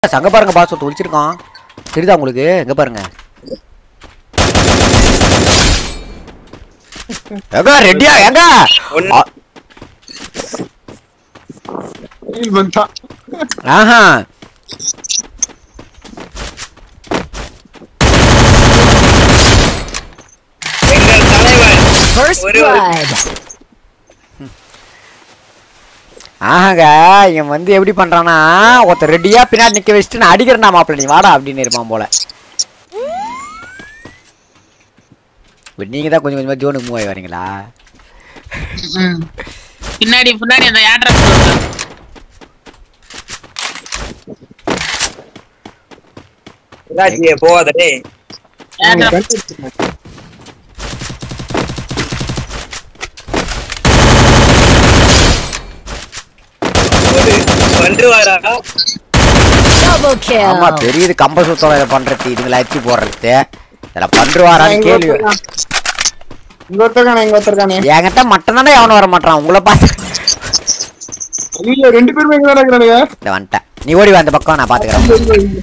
அங்க பாருங்க பாஸ் ஒருத்தன் ஒளிச்சிருக்கான் தெரியுதா உங்களுக்கு எங்க பாருங்க எங்க ரெடியா எங்க ஒண்ணு. ஆ, ஹீல் பண்ணிட்டான் ஆஹா எங்கள் தலைவன் First ஒரு ஒரு blood. ஆஹாங்க இவன் வந்து எப்படி பண்றானா ஒருத்தர் ரெடியா பின்னாடி நிக்க வச்சுட்டு நான் அடிக்கிறேன்டா மாப்பிள்ள நீ வாடா அப்படின்னு இருப்பான் போல இப்ப நீங்க தான் கொஞ்சம் கொஞ்சமா ஜோனுக்கு மூவ் ஆகி வரீங்களா ம். பின்னாடி பின்னாடி அந்த ஏட்ரஸ் என்னாச்சு போகாத டேய் ஒரு வந்துருவாரா Double ஆமா kill. பெரியது கம்ப சுத்தம் இதை பண்றது இதுங்களை அடிச்சு போடுறது இதுல பண்றுவாரான்னு கேள்வி இங்க ஒருத்தருக்கானே இங்க ஒருத்தருக்கானே என்கிட்ட மட்டும் தானே எவனும் வர மாட்டான் உங்களை பார்த்து ஐயோ ரெண்டு பேருமே எங்க நடக்கிறானுங்க இந்த வந்துட்டேன் நீ ஓடி வா அந்த பக்கம் நான் பாத்துக்கிறேன்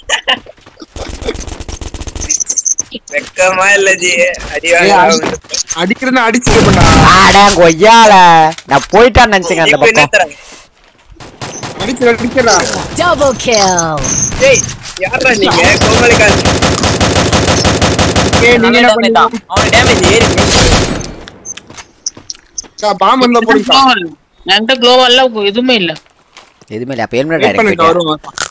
வெக்கமா இல்ல ஜி அடி ஏய், வாங்க அடி- அடிக்கிறேன்னு அடிச்சுட்டு பண்ணா ஆடா கொய்யால நான் போயிட்டான்னு நினைச்சேங்க அந்த இப்ப என்ன பக்கம் தராங்க அடிக்கிற அடிக்கிறா Double kill. டேய் யாரா நீங்க கோமலிகாந்த் ஏய் நீங்க என்ன பண்ணீங்க அவன் டேமேஜ் ஏறி பாம்பு இருந்தா போடுங்க என்கிட்ட குளோவல் எதுவுமே இல்ல எதுவுமே இல்லை அப்ப ஹெல்மெட் வெயிட் பண்ணுங்க டைரக்ட் வருவோம்